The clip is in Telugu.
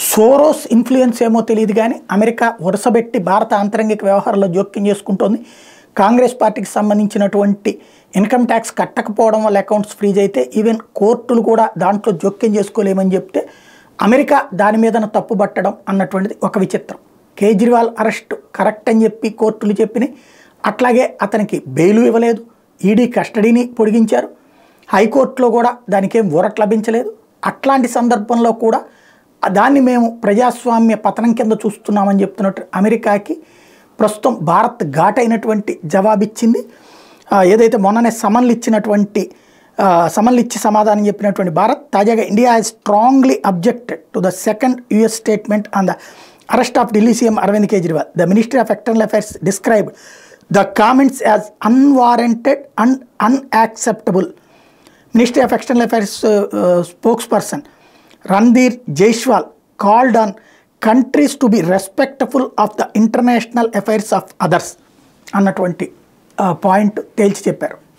సోరోస్ ఇన్ఫ్లుయెన్స్ ఏమో తెలియదు కానీ అమెరికా వరుసబెట్టి భారత ఆంతరంగిక వ్యవహారాల్లో జోక్యం చేసుకుంటోంది కాంగ్రెస్ పార్టీకి సంబంధించినటువంటి ఇన్కమ్ ట్యాక్స్ కట్టకపోవడం వల్ల అకౌంట్స్ ఫ్రీజ్ అయితే ఈవెన్ కోర్టులు కూడా దాంట్లో జోక్యం చేసుకోలేమని చెప్తే అమెరికా దాని మీద తప్పు పట్టడం అన్నటువంటిది ఒక విచిత్రం కేజ్రీవాల్ అరెస్ట్ కరెక్ట్ అని చెప్పి కోర్టులు చెప్పినాయి అట్లాగే అతనికి బెయిల్ ఇవ్వలేదు ఈడీ కస్టడీని పొడిగించారు హైకోర్టులో కూడా దానికి ఏం ఊరట్ లభించలేదు అట్లాంటి సందర్భంలో కూడా దాన్ని మేము ప్రజాస్వామ్య పతనం కింద చూస్తున్నామని చెప్తున్నట్టు అమెరికాకి ప్రస్తుతం భారత్ ఘాటైనటువంటి జవాబిచ్చింది ఆ, ఏదైతే మొన్ననే సమన్లు ఇచ్చినటువంటి ఆ, సమన్లు ఇచ్చి సమాధానం చెప్పినటువంటి భారత్ తాజాగా India has strongly objected to the second US statement on the arrest of Delhi CM Arvind Kejriwal the ministry of external affairs describe the comments as unwarranted and unacceptable ministry of external affairs spokesperson Randhir Jaiswal called on countries to be respectful of the international affairs of others అన్నటువంటి పాయింట్ తేల్చి చెప్పారు